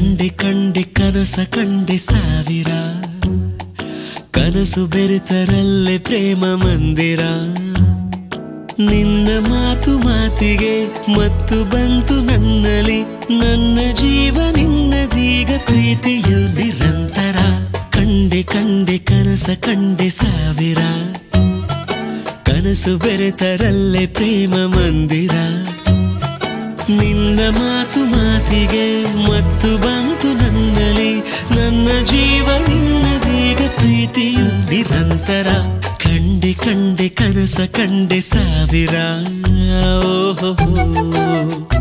ಕಂಡೆ ಕಂಡೆ ಕನಸ ಕಂಡೆ ಸಾವಿರ ಕನಸು ಬೆರೆತರಲ್ಲೇ ಪ್ರೇಮ ಮಂದಿರ ನಿನ್ನ ಮಾತು ಮಾತಿಗೆ ಮತ್ತು ಬಂತು ನನ್ನಲ್ಲಿ ನನ್ನ ಜೀವ ನಿನ್ನದೀಗ ಪ್ರೀತಿಯು ನಿರಂತರ ಕಂಡೆ ಕಂಡೆ ಕನಸ ಕಂಡೆ ಸಾವಿರ ಕನಸು ಬೆರೆತರಲ್ಲೇ ಪ್ರೇಮ ಮಂದಿರ ನಿನ್ನ ಮಾತು ಮಾತಿಗೆ ಮತ್ತು ಬಂತು ನನ್ನಲ್ಲಿ ನನ್ನ ಜೀವ ನಿನ್ನದೀಗ ಪ್ರೀತಿಯು ನಿರಂತರ ಕಂಡೆ ಕಂಡೆ ಕನಸ ಕಂಡೆ ಸಾವಿರ ಓಹೋ